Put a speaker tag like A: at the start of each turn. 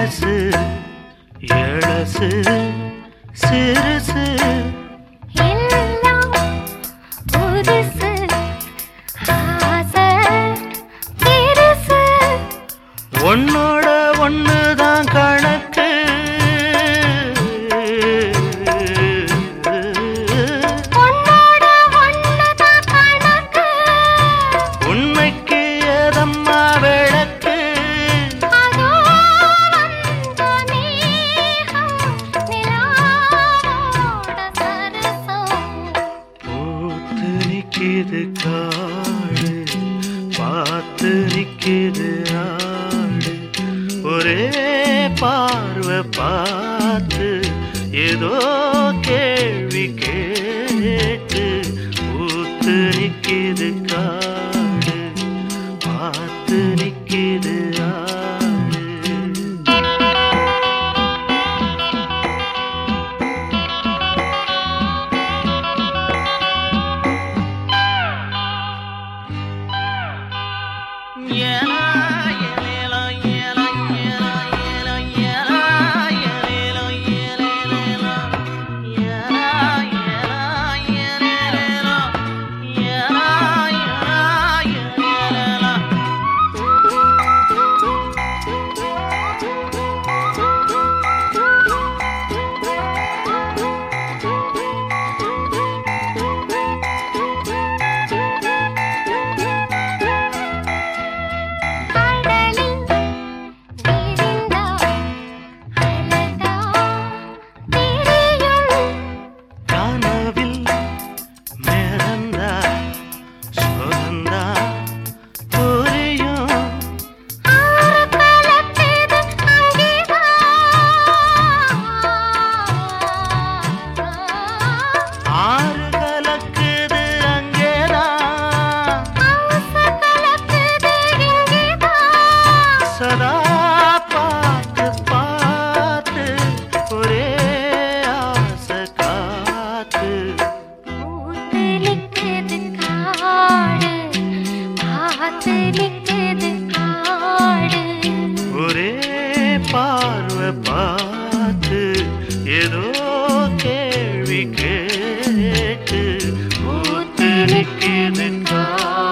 A: மனசு எழசு சிறுசு
B: எல்லாம் புதுசு ஆசை பெருசு
A: ஒன்னோட ஒண்ணுதான் கணக்கு
B: உன்னோட ஒண்ணுதான் கணக்கு
A: உண்மைக்கு ஏதம்மா விளக்கு
B: அதோ வந்த மேகம் நிலாவோட சரசம்
A: பூத்து நிக்கிது காடு பார்த்து நிக்கிது ஆடு ஒரே பார்வை பார்த்து ஏதோ கேள்வி கேட்டு பூத்து நிக்கிது காடு பார்த்து நிக்கிது ஆடு
B: கடலில் விரிந்த அழகா தெரியும்
A: கனவில் மிதந்தா சொந்தா புரியும்
B: ஆறு கலக்குது அங்கேதான்
A: ஆறு கலக்குது அங்கேதான்
B: ஆசை கலக்குது இங்கேதான்
A: சதா பார்த்து பார்த்து ஒரே ஆசை காத்து
B: பூத்து நிக்குது காடு பார்த்து நிக்குது காடு
A: ஒரே பார்வை பார்த்து ஏதோ கேள்வி கேட்டு ஊத்து நிற்கிது காடு